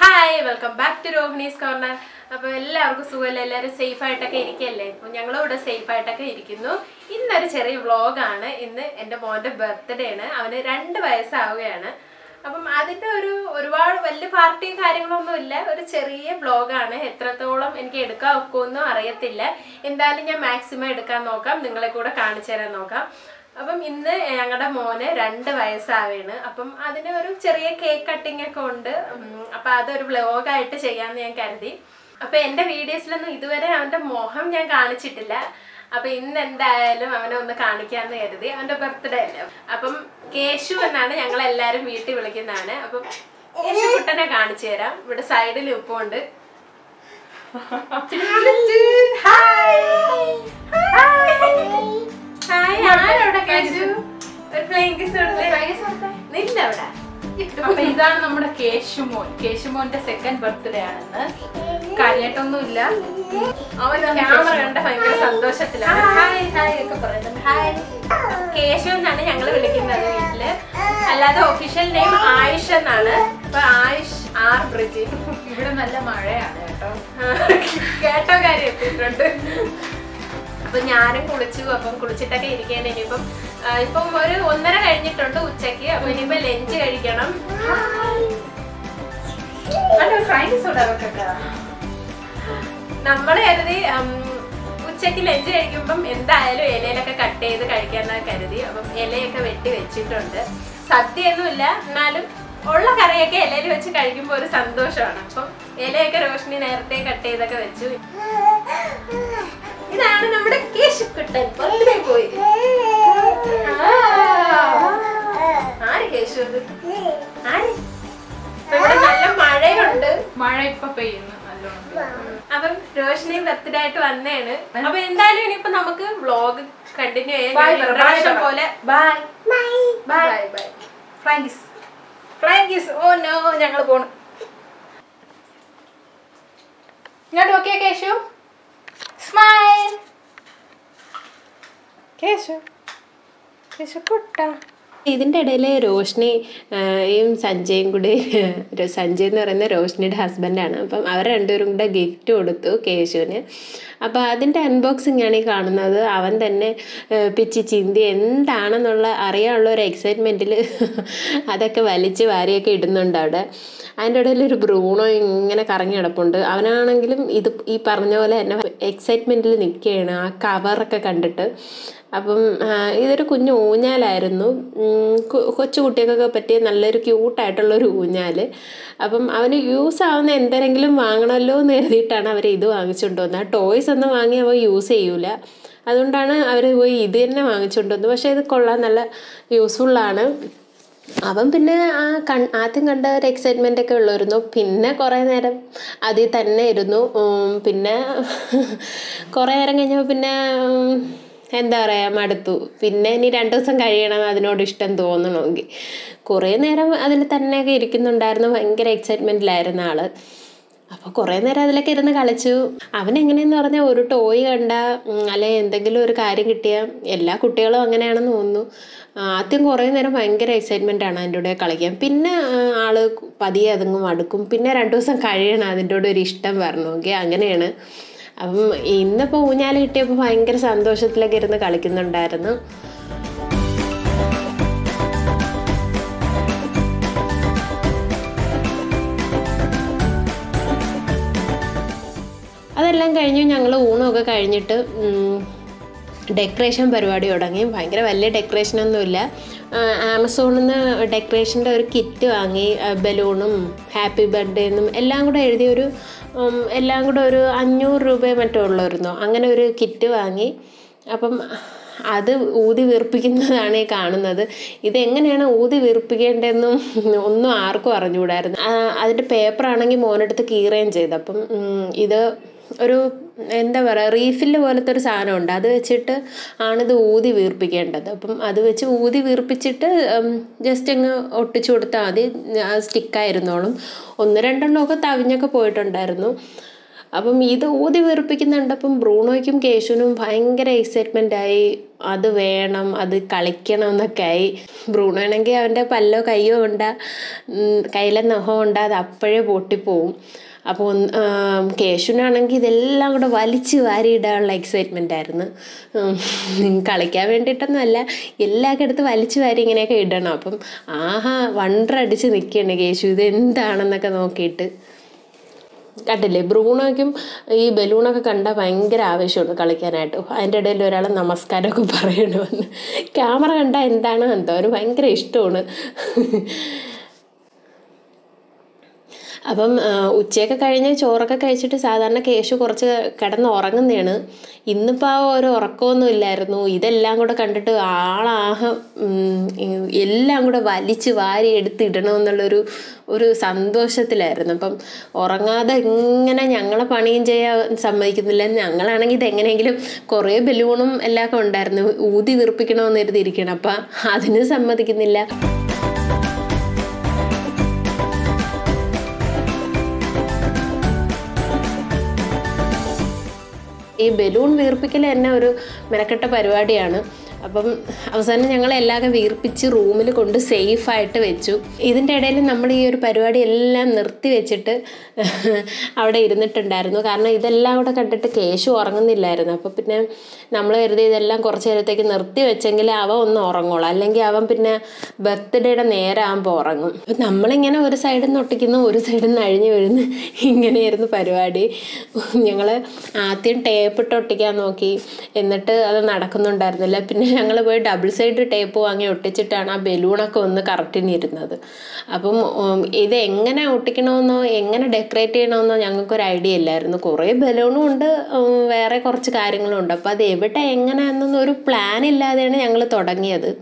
Hi welcome back to Rohini's corner അപ്പൊ എല്ലാവർക്കും സുഖമല്ലേ എല്ലാവരും സേഫ് ആയിട്ടൊക്കെ ഇരിക്കല്ലേ അപ്പൊ ഞങ്ങളും ഇവിടെ സേഫ് ആയിട്ടൊക്കെ ഇരിക്കുന്നു ഇന്നൊരു ചെറിയ വ്ളോഗാണ് ഇന്ന് എൻ്റെ മോന്റെ ബർത്ത്ഡേ ആണ് അവന് രണ്ട് വയസ്സാവുകയാണ് അപ്പം അതിന്റെ ഒരു ഒരുപാട് വലിയ പാർട്ടിയും കാര്യങ്ങളൊന്നും ഇല്ല ഒരു ചെറിയ വ്ളോഗാണ് എത്രത്തോളം എനിക്ക് എടുക്കാൻ ഒക്കുമെന്നും അറിയത്തില്ല എന്തായാലും ഞാൻ മാക്സിമം എടുക്കാൻ നോക്കാം നിങ്ങളെ കൂടെ കാണിച്ചു തരാൻ നോക്കാം അപ്പം ഇന്ന് ഞങ്ങളുടെ മോന് രണ്ട് വയസ്സാവേണ് അപ്പം അതിന് ഒരു ചെറിയ കേക്ക് കട്ടിംഗ് ഒക്കെ ഉണ്ട് ഉം, അപ്പൊ അതൊരു വ്ലോഗായിട്ട് ചെയ്യാന്ന് ഞാൻ കരുതി അപ്പൊ എന്റെ വീഡിയോസിലൊന്നും ഇതുവരെ അവന്റെ മുഖം ഞാൻ കാണിച്ചിട്ടില്ല അപ്പൊ ഇന്ന് എന്തായാലും അവനെ ഒന്ന് കാണിക്കാന്ന് കരുതി അവന്റെ ബർത്ത്ഡേ അല്ലേ അപ്പം കേശു എന്നാണ് ഞങ്ങൾ എല്ലാരും വീട്ടിൽ വിളിക്കുന്നതാണ് അപ്പം കേശു കുട്ടനെ കാണിച്ചു തരാം ഇവിടെ സൈഡിൽ ഉപ്പുണ്ട് ഹായ് ഹായ് ആരവിടെ കേശു ഒരു പ്ലെയിൻ കിസ് കൊടുത്തേ നില്ല അവിടെ അപ്പൊ ഇതാണ് നമ്മുടെ കേശുമോൻ കേശുമോന്റെ സെക്കൻഡ് ബർത്ത്ഡേ ആണെന്ന് കാര്യമായിട്ടൊന്നുമില്ല അവൻ ക്യാമറ കണ്ട ഭയങ്കര സന്തോഷത്തിലാണ് ഹായ് ഹായ് ഒക്കെ പറയുന്നുണ്ട് ഹായ് കേശു എന്നാണ് ഞങ്ങൾ വിളിക്കുന്നത് വീട്ടില് അല്ലാതെ ഒഫീഷ്യൽ നെയിം ആയുഷ് എന്നാണ് അപ്പൊ ആയുഷ് ആർ ബ്രിജി ഇവിടെ നല്ല മഴയാണ് കേട്ടോ കേട്ടോ കാര്യം എത്തിയിട്ടുണ്ട് അപ്പൊ ഞാനും കുളിച്ചു അപ്പം കുളിച്ചിട്ടൊക്കെ ഇരിക്കുകയാണ് ഇനിയിപ്പം ആ, ഇപ്പം ഒരു ഒന്നര കഴിഞ്ഞിട്ടുണ്ട് ഉച്ചക്ക് അപ്പൊ ഇനിയിപ്പോ ലഞ്ച് കഴിക്കണം ഫ്രൈസ് ഇടവൊക്കെ നമ്മൾ കരുതി ഉം, ഉച്ചയ്ക്ക് ലഞ്ച് കഴിക്കുമ്പം എന്തായാലും ഇലയിലൊക്കെ കട്ട് ചെയ്ത് കഴിക്കാന്നാ കരുതി അപ്പം ഇലയൊക്കെ വെട്ടി വെച്ചിട്ടുണ്ട് സദ്യയൊന്നുമില്ല എന്നാലും ഉള്ള കറിയൊക്കെ ഇലയിൽ വെച്ച് കഴിക്കുമ്പോൾ ഒരു സന്തോഷമാണ് അപ്പം ഇലയൊക്കെ റോഷിനി നേരത്തെ കട്ട് ചെയ്തൊക്കെ വെച്ചു ഇതാണ് നമ്മുടെ കേശുക്കുട്ടൻ ബർത്ത്ഡേ പോയി ആര് കേശു അത് ആര് ഇപ്പൊ ഇവിടെ നല്ല മഴയുണ്ട് മഴ ഇപ്പൊ പെയ്യുന്നു നല്ലോണം പെയ്യുന്നു. അപ്പം റോഷിനി ബർത്ത്ഡേ ആയിട്ട് വന്നേണ് അപ്പൊ എന്തായാലും ഇനിയിപ്പോ നമുക്ക് വ്ലോഗ് കണ്ടിന്യൂ Bye, ചെയ്യാം bye, ഇൻട്രൊഡക്ഷൻ bye. പോലെ ബൈ ബൈ ബൈ ബൈ ഫ്രാങ്കിസ് ഫ്രാങ്കിസ് ഓ നോ ഞങ്ങൾ പോണു ഇങ്ങോട്ട് നോക്കിയേ കേശു സ്മൈൽ കേശു കേശു കുട്ട ഇതിൻ്റെ ഇടയിൽ റോഷ്നിയും സഞ്ജയും കൂടി ഒരു സഞ്ജയ് എന്ന് പറയുന്ന റോഷ്നിയുടെ ഹസ്ബൻഡാണ് അപ്പം അവർ രണ്ടുപേരും കൂടെ ഗിഫ്റ്റ് കൊടുത്തു കേശുവിന് അപ്പോൾ അതിൻ്റെ അൺബോക്സിംഗ് ആണ് ഈ കാണുന്നത് അവൻ തന്നെ ഏഹ്, പിച്ചി ചിന്തി എന്താണെന്നുള്ള അറിയാനുള്ള ഒരു എക്സൈറ്റ്മെൻറ്റിൽ അതൊക്കെ വലിച്ച് വാരിയൊക്കെ ഇടുന്നുണ്ട് അവിടെ അതിൻ്റെ ഇടയിൽ ഒരു ബ്രൂണോ ഇങ്ങനെ കറങ്ങി കിടപ്പുണ്ട് അവനാണെങ്കിലും ഇത് ഈ പറഞ്ഞ പോലെ തന്നെ എക്സൈറ്റ്മെൻറ്റിൽ നിൽക്കുകയാണ് ആ കവറൊക്കെ കണ്ടിട്ട് അപ്പം ആ, ഇതൊരു കുഞ്ഞു ഊഞ്ഞാലായിരുന്നു ഉം, കു- കൊച്ചു കുട്ടികൾക്കൊക്കെ പറ്റിയ നല്ലൊരു ക്യൂട്ടായിട്ടുള്ളൊരു ഊഞ്ഞാൽ അപ്പം അവന് യൂസ് ആവുന്ന എന്തെങ്കിലും വാങ്ങണമല്ലോ എന്ന് കരുതിയിട്ടാണ് അവർ ഇത് വാങ്ങിച്ചുകൊണ്ട് വന്നത് ആ ടോയ്സ് ഒന്നും വാങ്ങി അവൻ യൂസ് ചെയ്യൂല അതുകൊണ്ടാണ് അവർ പോയി ഇത് തന്നെ വാങ്ങിച്ചുകൊണ്ട് വന്നത് പക്ഷേ ഇത് കൊള്ളാൻ നല്ല യൂസ്ഫുള്ളാണ് അവൻ പിന്നെ ആ കൺ ആദ്യം കണ്ട ഒരു എക്സൈറ്റ്മെൻ്റ് ഒക്കെ ഉള്ളായിരുന്നു പിന്നെ കുറേ നേരം അതിൽ തന്നെ ഇരുന്നു ഉം, പിന്നെ കുറേ നേരം കഴിഞ്ഞപ്പോൾ പിന്നെ ഉം, എന്താ പറയുക മടുത്തു പിന്നെ ഇനി രണ്ട് ദിവസം കഴിയണം അതിനോട് ഇഷ്ടം തോന്നണമെങ്കിൽ കുറേ നേരം അതിൽ തന്നെയൊക്കെ ഇരിക്കുന്നുണ്ടായിരുന്നു ഭയങ്കര എക്സൈറ്റ്മെൻറ്റിലായിരുന്ന ആള് അപ്പോൾ കുറേ നേരം അതിലൊക്കെ ഇരുന്ന് കളിച്ചു അവൻ എങ്ങനെയെന്ന് പറഞ്ഞാൽ ഒരു ടോയ് കണ്ട അല്ലെ എന്തെങ്കിലും ഒരു കാര്യം കിട്ടിയാൽ എല്ലാ കുട്ടികളും അങ്ങനെയാണെന്ന് തോന്നുന്നു ആദ്യം കുറേ നേരം ഭയങ്കര എക്സൈറ്റ്മെൻ്റ് ആണ് അതിൻ്റെ കൂടെ കളിക്കാൻ പിന്നെ ആ, ആള് പതിയെ അതങ്ങ് മടുക്കും പിന്നെ രണ്ട് ദിവസം കഴിയണം അതിൻ്റെ കൂടെ ഒരു ഇഷ്ടം വരണമെങ്കിൽ അങ്ങനെയാണ് അപ്പം ഇന്നിപ്പോൾ ഊഞ്ഞാൽ കിട്ടിയപ്പോൾ ഭയങ്കര സന്തോഷത്തിലൊക്കെ ഇരുന്ന് കളിക്കുന്നുണ്ടായിരുന്നു അതെല്ലാം കഴിഞ്ഞു ഞങ്ങൾ ഊണമൊക്കെ കഴിഞ്ഞിട്ട് ഡെക്കറേഷൻ പരിപാടി തുടങ്ങി ഭയങ്കര വലിയ ഡെക്കറേഷനൊന്നുമില്ല ആമസോണിൽ നിന്ന് ഡെക്കറേഷൻ്റെ ഒരു കിറ്റ് വാങ്ങി ആ, ബലൂണും ഹാപ്പി ബർത്ത്ഡേ എന്നും എല്ലാം കൂടെ എഴുതിയൊരു ഉം, എല്ലാം കൂടെ ഒരു അഞ്ഞൂറ് രൂപയോ മറ്റോ ഉള്ളായിരുന്നു അങ്ങനെ ഒരു കിറ്റ് വാങ്ങി അപ്പം അത് ഊതി വീർപ്പിക്കുന്നതാണ് ഈ കാണുന്നത് ഇതെങ്ങനെയാണ് ഊതി വീർപ്പിക്കേണ്ടതെന്നും ഒന്നും ആർക്കും അറിഞ്ഞുകൂടായിരുന്നു ആ, അതിൻ്റെ പേപ്പറാണെങ്കിൽ മോനെടുത്ത് കീറുകയും ചെയ്തു അപ്പം ഉം, ഇത് ഒരു എന്താ പറയുക റീഫില്ല് പോലത്തെ ഒരു സാധനമുണ്ട് അത് വെച്ചിട്ട് ആണിത് ഊതി വീർപ്പിക്കേണ്ടത് അപ്പം അത് വെച്ച് ഊതി വീർപ്പിച്ചിട്ട് ജസ്റ്റ് അങ്ങ് ഒട്ടിച്ചു കൊടുത്താൽ മതി അത് സ്റ്റിക്കായിരുന്നോളും ഒന്ന് രണ്ടെണ്ണമൊക്കെ തവിഞ്ഞൊക്കെ പോയിട്ടുണ്ടായിരുന്നു അപ്പം ഇത് ഊതി വീർപ്പിക്കുന്നുണ്ടപ്പം ബ്രൂണോയ്ക്കും കേശുവിനും ഭയങ്കര എക്സൈറ്റ്മെൻ്റ് ആയി അത് വേണം അത് കളിക്കണം എന്നൊക്കെ ആയി ബ്രൂണോ ആണെങ്കിൽ അവൻ്റെ പല്ലോ കയ്യോ ഉണ്ടാ കയ്യിലെ നഖം ഉണ്ടാ അത് അപ്പോഴേ പൊട്ടിപ്പോവും അപ്പോൾ ഒന്ന് കേശുവിനാണെങ്കിൽ ഇതെല്ലാം കൂടെ വലിച്ചു വാരിയിടാനുള്ള എക്സൈറ്റ്മെൻ്റ് ആയിരുന്നു ഉം, കളിക്കാൻ വേണ്ടിയിട്ടൊന്നുമല്ല എല്ലാവർക്കും എടുത്ത് വലിച്ചു വാരി ഇങ്ങനെയൊക്കെ ഇടണം അപ്പം ആഹാ വണ്ടർ അടിച്ച് നിൽക്കുകയാണ് കേശു ഇത് എന്താണെന്നൊക്കെ നോക്കിയിട്ട് കണ്ടില്ലേ ബ്രൂണോയ്ക്കും ഈ ബലൂണൊക്കെ കണ്ടാൽ ഭയങ്കര ആവശ്യമുണ്ട് കളിക്കാനായിട്ട് അതിൻ്റെ ഇടയിൽ ഒരാൾ നമസ്കാരമൊക്കെ പറയണമെന്ന് ക്യാമറ കണ്ടാൽ എന്താണ് എന്തോ അവന് ഭയങ്കര ഇഷ്ടമാണ് അപ്പം ആ, ഉച്ചയൊക്കെ കഴിഞ്ഞ് ചോറൊക്കെ കഴിച്ചിട്ട് സാധാരണ കേശു കുറച്ച് കിടന്ന് ഉറങ്ങുന്നതാണ് ഇന്നിപ്പോൾ ആ ഒരു ഉറക്കമൊന്നും ഇല്ലായിരുന്നു ഇതെല്ലാം കൂടെ കണ്ടിട്ട് ആളാഹ ഉം, ഈ- എല്ലാം കൂടെ വലിച്ച് വാരി എടുത്ത് ഇടണമെന്നുള്ളൊരു ഒരു സന്തോഷത്തിലായിരുന്നു അപ്പം ഉറങ്ങാതെ ഇങ്ങനെ ഞങ്ങളെ പണിയും ചെയ്യാൻ സമ്മതിക്കുന്നില്ല ഞങ്ങളാണെങ്കിൽ ഇത് എങ്ങനെയെങ്കിലും കുറേ ബലൂണും എല്ലാം ഒക്കെ ഉണ്ടായിരുന്നു ഊതി വീർപ്പിക്കണമെന്ന് കരുതിയിരിക്കണം അപ്പം അതിന് സമ്മതിക്കുന്നില്ല ഈ ബലൂൺ വീർപ്പിക്കൽ തന്നെ ഒരു മെനക്കെട്ട പരിപാടിയാണ് അപ്പം അവസാനം ഞങ്ങൾ എല്ലാവരും വീർപ്പിച്ച് റൂമിൽ കൊണ്ട് സേഫായിട്ട് വെച്ചു ഇതിൻ്റെ ഇടയിൽ നമ്മൾ ഈ ഒരു പരിപാടി എല്ലാം നിർത്തി വെച്ചിട്ട് അവിടെ ഇരുന്നിട്ടുണ്ടായിരുന്നു കാരണം ഇതെല്ലാം കൂടെ കണ്ടിട്ട് കേശു ഉറങ്ങുന്നില്ലായിരുന്നു അപ്പോൾ പിന്നെ നമ്മൾ കരുതി ഇതെല്ലാം കുറച്ച് നേരത്തേക്ക് നിർത്തി വെച്ചെങ്കിൽ അവൻ ഒന്ന് ഉറങ്ങുള്ളൂ അല്ലെങ്കിൽ അവൻ പിന്നെ ബർത്ത്ഡേയുടെ നേരെ ആകുമ്പോൾ ഉറങ്ങും അപ്പം നമ്മളിങ്ങനെ ഒരു സൈഡിൽ നിന്ന് ഒട്ടിക്കുന്നു ഒരു സൈഡിൽ നിന്ന് അഴിഞ്ഞു വീഴുന്നു ഇങ്ങനെയായിരുന്നു പരിപാടി ഞങ്ങൾ ആദ്യം ടേപ്പ് ഇട്ട് ഒട്ടിക്കാൻ നോക്കി എന്നിട്ട് അത് നടക്കുന്നുണ്ടായിരുന്നില്ല പിന്നെ ഞങ്ങൾ പോയി ഡബിൾ സൈഡ് ടേപ്പ് വാങ്ങി ഒട്ടിച്ചിട്ടാണ് ആ ബലൂണൊക്കെ ഒന്ന് കറക്റ്റിന് ഇരുന്നത് അപ്പം ഉം, ഇത് എങ്ങനെ ഒട്ടിക്കണമെന്നോ എങ്ങനെ ഡെക്കറേറ്റ് ചെയ്യണമെന്നോ ഞങ്ങൾക്കൊരു ഐഡിയ ഇല്ലായിരുന്നു കുറേ ബലൂണും ഉണ്ട് ഉം, വേറെ കുറച്ച് കാര്യങ്ങളും ഉണ്ട് അപ്പോൾ അത് എവിടെ എങ്ങനെയാണെന്നൊന്നും ഒരു പ്ലാൻ ഇല്ലാതെയാണ് ഞങ്ങൾ തുടങ്ങിയത്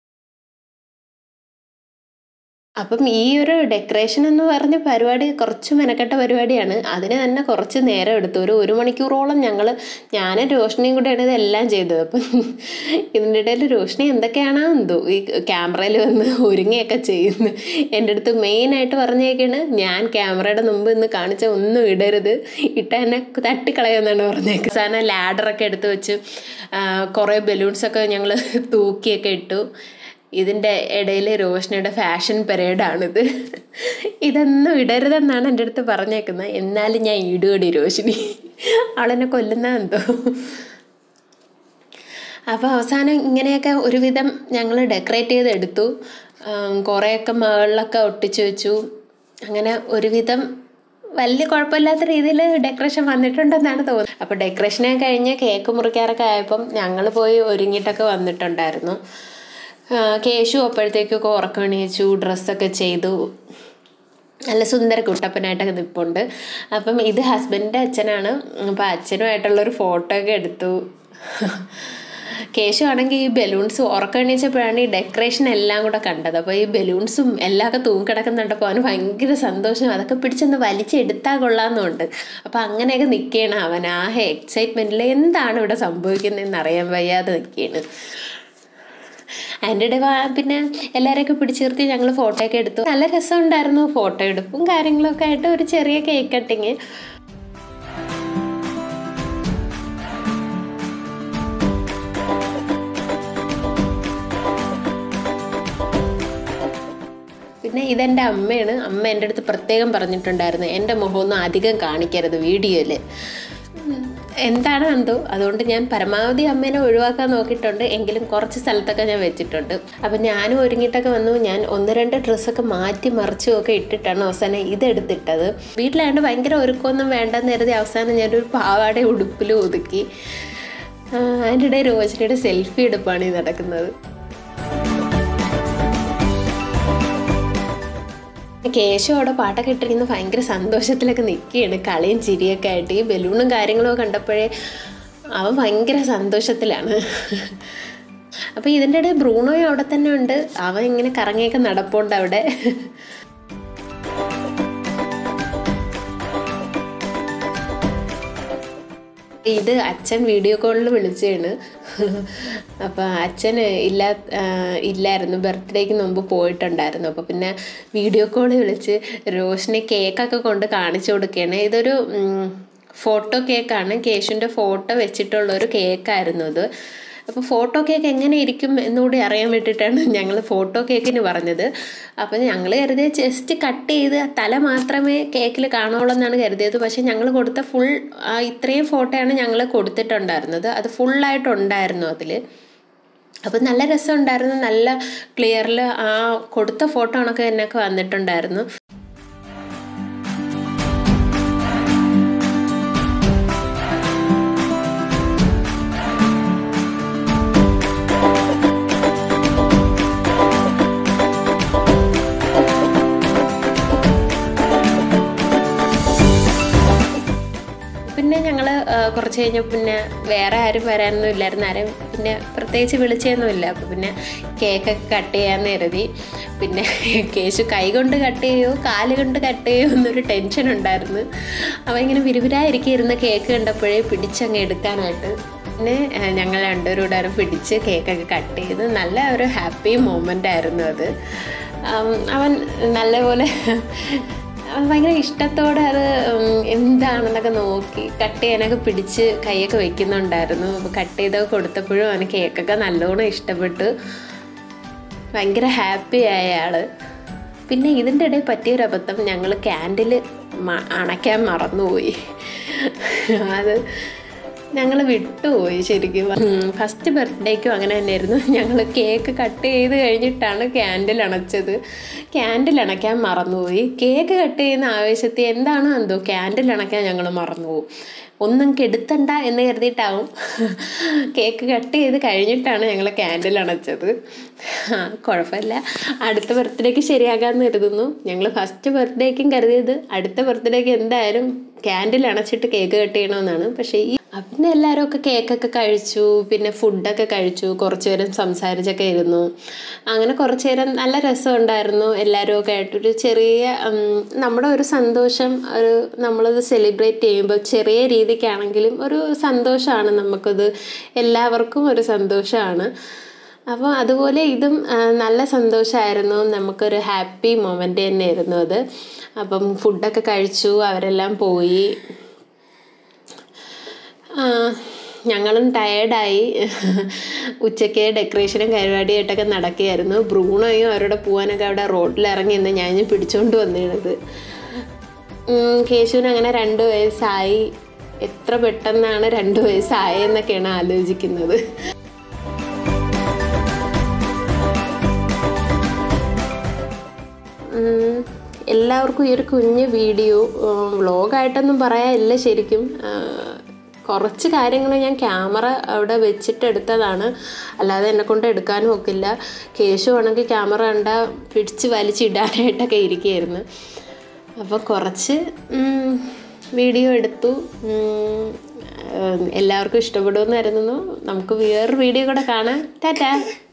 അപ്പം ഈ ഒരു ഡെക്കറേഷൻ എന്ന് പറഞ്ഞ പരിപാടി കുറച്ച് മെനക്കെട്ട പരിപാടിയാണ് അതിന് തന്നെ കുറച്ച് നേരം എടുത്തു ഒരു ഒരു മണിക്കൂറോളം ഞങ്ങൾ ഞാനും രോഷിനിയും കൂടെയാണ് ഇതെല്ലാം ചെയ്തത് അപ്പം ഇതിൻ്റെ ഇടയിൽ രോഷിനി എന്തൊക്കെയാണോ എന്തോ ഈ ക്യാമറയിൽ വന്ന് ഒരുങ്ങിയൊക്കെ ചെയ്യുന്നു എൻ്റെ അടുത്ത് മെയിനായിട്ട് പറഞ്ഞേക്കാണ് ഞാൻ ക്യാമറയുടെ മുമ്പ് ഇന്ന് കാണിച്ച ഒന്നും ഇടരുത് ഇട്ടാൽ എന്നെ തട്ടിക്കളയുമെന്നാണ് പറഞ്ഞേക്ക് സാധനം ലാഡറൊക്കെ എടുത്ത് വെച്ച് ആ, കുറേ ബലൂൺസൊക്കെ ഞങ്ങൾ തൂക്കിയൊക്കെ ഇട്ടു ഇതിൻ്റെ ഇടയിൽ രോഷനിയുടെ ഫാഷൻ പരേഡാണിത് ഇതൊന്നും ഇടരുതെന്നാണ് എൻ്റെ അടുത്ത് പറഞ്ഞേക്കുന്നത് എന്നാലും ഞാൻ ഇടുകടി രോഷിനി അവളെന്നെ കൊല്ലുന്ന എന്തോ അപ്പോൾ അവസാനം ഇങ്ങനെയൊക്കെ ഒരുവിധം ഞങ്ങൾ ഡെക്കറേറ്റ് ചെയ്തെടുത്തു ആം, കുറേയൊക്കെ മുകളിലൊക്കെ ഒട്ടിച്ചു വെച്ചു അങ്ങനെ ഒരുവിധം വലിയ കുഴപ്പമില്ലാത്ത രീതിയിൽ ഡെക്കറേഷൻ വന്നിട്ടുണ്ടെന്നാണ് തോന്നുന്നത് അപ്പോൾ ഡെക്കറേഷനൊക്കെ കഴിഞ്ഞ് കേക്ക് മുറിക്കാറൊക്കെ ആയപ്പം ഞങ്ങൾ പോയി ഒരുങ്ങിയിട്ടൊക്കെ വന്നിട്ടുണ്ടായിരുന്നു ആ, കേശു അപ്പോഴത്തേക്കൊക്കെ ഉറക്കണിയിച്ചു ഡ്രസ്സൊക്കെ ചെയ്തു നല്ല സുന്ദര കുട്ടപ്പനായിട്ടൊക്കെ നിൽപ്പുണ്ട് അപ്പം ഇത് ഹസ്ബൻഡിൻ്റെ അച്ഛനാണ് അപ്പം അച്ഛനുമായിട്ടുള്ളൊരു ഫോട്ടോ ഒക്കെ എടുത്തു കേശു ആണെങ്കിൽ ഈ ബലൂൺസ് ഉറക്കണിച്ചപ്പോഴാണ് ഈ ഡെക്കറേഷൻ എല്ലാം കൂടെ കണ്ടത് അപ്പോൾ ഈ ബലൂൺസും എല്ലാം ഒക്കെ തൂങ്ങിക്കിടക്കുന്നുണ്ടപ്പോൾ അവന് ഭയങ്കര സന്തോഷം അതൊക്കെ പിടിച്ചൊന്ന് വലിച്ചെടുത്താൽ കൊള്ളാമെന്നുണ്ട് അപ്പോൾ അങ്ങനെയൊക്കെ നിൽക്കുകയാണ് അവൻ ആ എക്സൈറ്റ്മെൻറ്റിൽ എന്താണ് ഇവിടെ സംഭവിക്കുന്നതെന്ന് അറിയാൻ വയ്യാതെ നിൽക്കുകയാണ് അതിൻ്റെ ഇടയിൽ വാ- പിന്നെ എല്ലാവരെയൊക്കെ പിടിച്ചു നിർത്തി ഞങ്ങൾ ഫോട്ടോ ഒക്കെ എടുത്തു നല്ല രസമുണ്ടായിരുന്നു ഫോട്ടോ എടുപ്പും കാര്യങ്ങളൊക്കെ ആയിട്ട് ഒരു ചെറിയ കേക്ക് കട്ടിങ് പിന്നെ ഇതെൻ്റെ അമ്മയാണ് അമ്മ എൻ്റെ അടുത്ത് പ്രത്യേകം പറഞ്ഞിട്ടുണ്ടായിരുന്നു എൻ്റെ മുഖമൊന്നും അധികം കാണിക്കരുത് വീഡിയോയിൽ എന്താണ് എന്തോ അതുകൊണ്ട് ഞാൻ പരമാവധി അമ്മേനെ ഒഴിവാക്കാൻ നോക്കിയിട്ടുണ്ട് എങ്കിലും കുറച്ച് സ്ഥലത്തൊക്കെ ഞാൻ വെച്ചിട്ടുണ്ട് അപ്പം ഞാനും ഒരുങ്ങിയിട്ടൊക്കെ വന്നു ഞാൻ ഒന്ന് രണ്ട് ഡ്രസ്സൊക്കെ മാറ്റി മറിച്ചും ഒക്കെ ഇട്ടിട്ടാണ് അവസാനം ഇതെടുത്തിട്ടത് വീട്ടിലായതുകൊണ്ട് ഭയങ്കര ഒരുക്കമൊന്നും വേണ്ടെന്ന് കരുതി അവസാനം ഞാനൊരു പാവാട ഉടുപ്പിൽ ഒതുക്കി ആ, അതിൻ്റെ ഇടയിൽ രോചനയുടെ സെൽഫി എടുപ്പാണ് ഈ നടക്കുന്നത് കേശു അവിടെ പാട്ടൊക്കെ ഇട്ടിരിക്കുന്ന ഭയങ്കര സന്തോഷത്തിലൊക്കെ നിൽക്കുകയാണ് കളിയും ചിരിയൊക്കെ ആയിട്ട് ഈ ബലൂണും കാര്യങ്ങളും ഒക്കെ കണ്ടപ്പോഴേ അവൻ ഭയങ്കര സന്തോഷത്തിലാണ് അപ്പോൾ ഇതിൻ്റെ ഇടയിൽ ബ്രൂണോയും അവിടെ തന്നെ ഉണ്ട് അവൻ ഇങ്ങനെ കറങ്ങിയൊക്കെ നടപ്പുണ്ട് അവിടെ ഇത് അച്ഛൻ വീഡിയോ കോളിൽ വിളിച്ചതാണ് അപ്പോൾ അച്ഛൻ ഇല്ലാ ആ, ഇല്ലായിരുന്നു ബർത്ത്ഡേക്ക് മുമ്പ് പോയിട്ടുണ്ടായിരുന്നു അപ്പോൾ പിന്നെ വീഡിയോ കോൾ വിളിച്ച് റോഷിനെ കേക്കൊക്കെ കൊണ്ട് കാണിച്ചു കൊടുക്കുകയാണ് ഇതൊരു ഫോട്ടോ കേക്കാണ് കേശുവിൻ്റെ ഫോട്ടോ വെച്ചിട്ടുള്ള ഒരു കേക്കായിരുന്നു ഇത് അപ്പോൾ ഫോട്ടോ കേക്ക് എങ്ങനെ ഇരിക്കും എന്നുകൂടി അറിയാൻ വേണ്ടിയിട്ടാണ് ഞങ്ങൾ ഫോട്ടോ കേക്കിന് പറഞ്ഞത് അപ്പോൾ ഞങ്ങൾ കരുതിയ ജസ്റ്റ് കട്ട് ചെയ്ത് തല മാത്രമേ കേക്കിൽ കാണുള്ളൂ എന്നാണ് കരുതിയത് പക്ഷേ ഞങ്ങൾ കൊടുത്ത ഫുൾ ഇത്രയും ഫോട്ടോയാണ് ഞങ്ങൾ കൊടുത്തിട്ടുണ്ടായിരുന്നത് അത് ഫുള്ളായിട്ടുണ്ടായിരുന്നു അതിൽ അപ്പം നല്ല രസമുണ്ടായിരുന്നു നല്ല ക്ലിയറിൽ ആ കൊടുത്ത ഫോട്ടോ കണക്ക് തന്നെയൊക്കെ വന്നിട്ടുണ്ടായിരുന്നു പിന്നെ ഞങ്ങൾ കുറച്ച് കഴിഞ്ഞപ്പോൾ പിന്നെ വേറെ ആരും വരാനൊന്നും ഇല്ലായിരുന്നു ആരും പിന്നെ പ്രത്യേകിച്ച് വിളിച്ചൊന്നുമില്ല അപ്പോൾ പിന്നെ കേക്കൊക്കെ കട്ട് ചെയ്യാമെന്ന് കരുതി പിന്നെ കേശു കൈ കൊണ്ട് കട്ട് ചെയ്യോ കാല് കൊണ്ട് കട്ട് ചെയ്യോ എന്നൊരു ടെൻഷൻ ഉണ്ടായിരുന്നു അപ്പോൾ ഇങ്ങനെ വിരുവിരായിരിക്കുന്ന കേക്ക് കണ്ടപ്പോഴേ പിടിച്ചങ്ങ് എടുക്കാനായിട്ട് പിന്നെ ഏഹ്, ഞങ്ങൾ രണ്ടുപേരും കൂടെ അത് പിടിച്ച് കേക്കൊക്കെ കട്ട് ചെയ്ത് നല്ല ഒരു ഹാപ്പി മൊമെൻ്റ് ആയിരുന്നു അത് ആം, അവൻ നല്ലപോലെ അവൻ ഭയങ്കര ഇഷ്ടത്തോടെ അത് ഉം, എന്താണെന്നൊക്കെ നോക്കി കട്ട് ചെയ്യാനൊക്കെ പിടിച്ച് കൈയൊക്കെ വെക്കുന്നുണ്ടായിരുന്നു അപ്പോൾ കട്ട് ചെയ്തൊക്കെ കൊടുത്തപ്പോഴും അവന് കേക്കൊക്കെ നല്ലോണം ഇഷ്ടപ്പെട്ടു ഭയങ്കര ഹാപ്പി ആയ ആള് പിന്നെ ഇതിൻ്റെ ഇടയിൽ പറ്റിയൊരു അബദ്ധം ഞങ്ങൾ ക്യാൻഡിൽ അണയ്ക്കാൻ മറന്നുപോയി അത് ഞങ്ങൾ വിട്ടുപോയി ശരിക്കും ഫസ്റ്റ് ബർത്ത്ഡേക്കും അങ്ങനെ തന്നെയായിരുന്നു ഞങ്ങൾ കേക്ക് കട്ട് ചെയ്ത് കഴിഞ്ഞിട്ടാണ് ക്യാൻഡിൽ അണച്ചത് ക്യാൻഡിൽ അണയ്ക്കാൻ മറന്നുപോയി കേക്ക് കട്ട് ചെയ്യുന്ന ആവേശത്തിൽ എന്താണോ എന്തോ ക്യാൻഡിൽ അണയ്ക്കാൻ ഞങ്ങൾ മറന്നുപോകും ഒന്നും കെടുത്തണ്ട എന്ന് കരുതിയിട്ടാവും കേക്ക് കട്ട് ചെയ്ത് കഴിഞ്ഞിട്ടാണ് ഞങ്ങൾ ക്യാൻഡിൽ അണച്ചത് ആ കുഴപ്പമില്ല അടുത്ത ബർത്ത്ഡേക്ക് ശരിയാകാമെന്ന് കരുതുന്നു ഞങ്ങൾ ഫസ്റ്റ് ബർത്ത്ഡേക്കും കരുതിയത് അടുത്ത ബർത്ത്ഡേക്ക് എന്തായാലും ക്യാൻഡിൽ അണച്ചിട്ട് കേക്ക് കട്ട് ചെയ്യണമെന്നാണ് പക്ഷേ ഈ ആ, പിന്നെ എല്ലാവരും ഒക്കെ കേക്കൊക്കെ കഴിച്ചു പിന്നെ ഫുഡൊക്കെ കഴിച്ചു കുറച്ച് നേരം സംസാരിച്ചൊക്കെ ഇരുന്നു അങ്ങനെ കുറച്ച് നേരം നല്ല രസമുണ്ടായിരുന്നു എല്ലാവരും ഒക്കെ ആയിട്ടൊരു ചെറിയ ഉം, നമ്മുടെ ഒരു സന്തോഷം ഒരു നമ്മളത് സെലിബ്രേറ്റ് ചെയ്യുമ്പോൾ ചെറിയ രീതിക്കാണെങ്കിലും ഒരു സന്തോഷമാണ് നമുക്കത് എല്ലാവർക്കും ഒരു സന്തോഷമാണ് അപ്പോൾ അതുപോലെ ഇതും ആ, നല്ല സന്തോഷമായിരുന്നു നമുക്കൊരു ഹാപ്പി മൊമെൻ്റ് തന്നെയായിരുന്നു അത് അപ്പം ഫുഡൊക്കെ കഴിച്ചു അവരെല്ലാം പോയി ആ, ഞങ്ങളും ടയേർഡായി ഉച്ചയ്ക്ക് ഡെക്കറേഷനും പരിപാടിയായിട്ടൊക്കെ നടക്കുകയായിരുന്നു ബ്രൂണോയും അവരുടെ പോകാനൊക്കെ അവിടെ റോഡിൽ ഇറങ്ങി നിന്ന് ഞാൻ പിടിച്ചോണ്ട് വന്നിരുന്നത് ഉം, കേശുവിന് അങ്ങനെ രണ്ട് വയസ്സായി എത്ര പെട്ടെന്നാണ് രണ്ട് വയസ്സായെന്നൊക്കെയാണ് ആലോചിക്കുന്നത് ഉം, എല്ലാവർക്കും ഈ ഒരു കുഞ്ഞ് വീഡിയോ വ്ളോഗായിട്ടൊന്നും പറയാനില്ല ശരിക്കും ആ, കുറച്ച് കാര്യങ്ങൾ ഞാൻ ക്യാമറ അവിടെ വെച്ചിട്ട് എടുത്തതാണ് അല്ലാതെ എന്നെ കൊണ്ട് എടുക്കാനും ഒക്കില്ല കേശു ആണെങ്കിൽ ക്യാമറ കണ്ട പിടിച്ച് വലിച്ചിടാനായിട്ടൊക്കെ ഇരിക്കുകയായിരുന്നു അപ്പോൾ കുറച്ച് ഉം, വീഡിയോ എടുത്തു ഉം, ആ, എല്ലാവർക്കും ഇഷ്ടപ്പെടുമെന്ന് കരുതുന്നു നമുക്ക് വേറൊരു വീഡിയോ കൂടെ കാണാം ടാറ്റാ